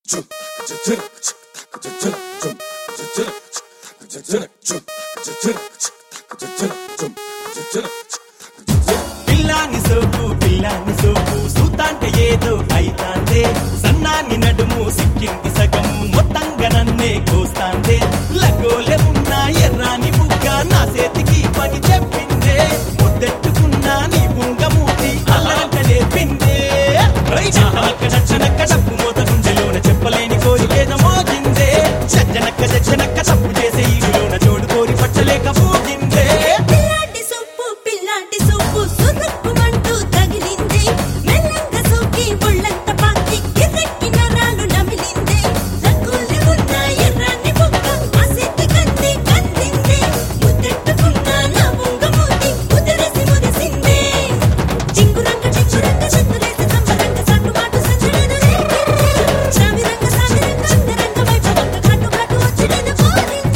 పిల్లాని సోపు పిల్లాని సోపు సూతాంటే ఏదో అయితాందే సన్నాని నడుము సిక్కింది సగము మొత్తంగా నన్నే కోస్తాందే లగోలే ఉన్న ఎర్రాని బుగ్గ నా చేతికి పని చెప్పిందే ముద్దెట్టుకున్నా నీ బుంగమూతి అల్లంట నేర్పిందే చనక్క చచ్చనక్క తప్పు మోత గుండెలోన చెప్పలేని కోరికేద మోగిందే చచ్చనక్క చచ్చనక్క తప్పు చేసే ఈలోన జోడు కోరి పట్టలేక పోగిందే పిల్లాటి సొప్పు పిల్లాటి సొప్పు సురుక్కుమంటూ తగిలింది మెల్లంగా సోకి ఒళ్ళంత పాకి కిర్రెక్కి నరాలు నమిలింది రంగులు ఉన్న ఎర్రాని బుగ్గ ఆసక్తి కంది కందింది ముద్దెట్టుకున్న నా బొంగ మూతి ముదిరేసి మురిసింది చింగురంగ చింగురంగ చిందులేసి సంబరంగ సట్టుబాటు సంచలన రేగింది చావిరంగ సావిరంగ అంతరంగ వైభవంగ కట్టు కట్టు వచ్చి నేను కోరింది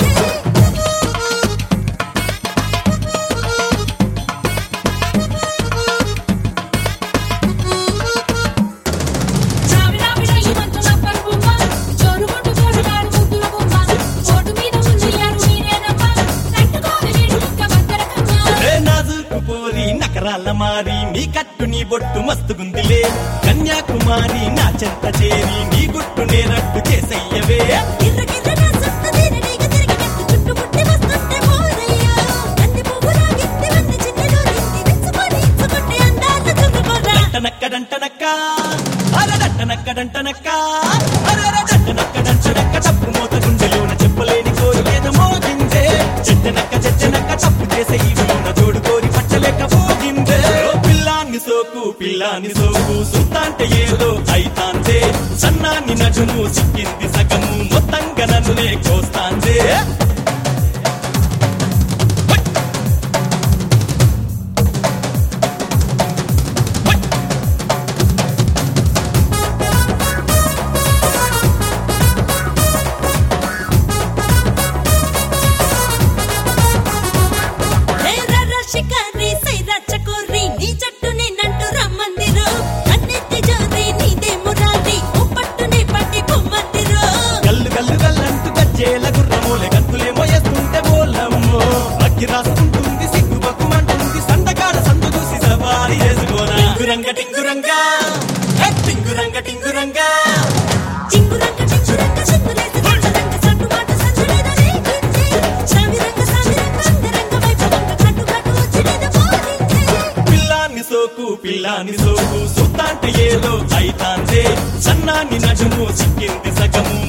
చావిడా విడయి మంచుల పరుపుమ్మ చోరుగొట్టు చోరుగాడు ముద్దుల బొమ్మ చోటు మీద ముందుయారు మీరేనమ్మ తట్టుకోని వీడు ముక్క బద్దరకమ్మ ఏ నాజుకు పోరి నకరాల మారి నీ కట్టు నీ బొట్టు మస్తుగుందిలే కన్యాకుమారి నా చెంత చేరి నీ గుట్టు నేరట్టు చేసయ్యవే గిర్ర గిర్ర నా సొంత తీరనీగ తిరిగినట్టు చుట్టుముట్టి వస్తుంటే మోరయ్యా. నంది పువ్వులా గిత్తి వంది చిన్నలో నింది విచ్చుకొని ఇచ్చుకుంటే అందాల చుక్కకొర్ర. డంటనక్క డంటనక్క అర డంటనక్క డంటనక్క అరర డంటనక్క డంటనక్క తప్పు మోత గుండెలోన చెప్పలేని కోరికేద మోగిందే చెట్టనక్క చెట్టనక్క తప్పు చేసే ఈలోన జోడు కోరి పట్టలేక పోగిందే ఓ పిల్లాన్ని సోకు పిల్లాని సోకు సుత్తాంటే ఏదో అయితాందే సన్నాన్ని నడుము సిక్కింది సగము మొత్తంగా నన్నునే కోస్తాందే రే రర్ర షికారి, సై రచ్చ కొర్రి, నీ జట్టుని నంటూ రమ్మందిరో. కన్నెత్తి జోరి, నీదే మురారి, ఓ పట్టుని పట్టి పొమ్మందిరో. గల్లు గల్లు గల్లంటూ గజ్జేల గుర్రమూలే గంతులే మోయేస్తుంటే బోలమ్మో అక్కి రాసుకుంటుంది సిగ్గు బక్కుమంటుంది సందకాడ సందు చూసి సవారి చేసుకోనా టింగురంగ టింగురంగా హే, టింగురంగ టింగురంగా చింగురంగ చింగురంగ చిందులేసి సంచరంగ సట్టుబాటు సంచలన రేగింది. చావిరంగ సావిరంగ అంతరంగ వైభవంగ కట్టు కట్టు వచ్చి నేను కోరింది. పిల్లాన్ని సోకు పిల్లాని సోకు సుత్తాంటే ఏదో అయితాందే సన్నాన్ని నడుము సిక్కింది సగము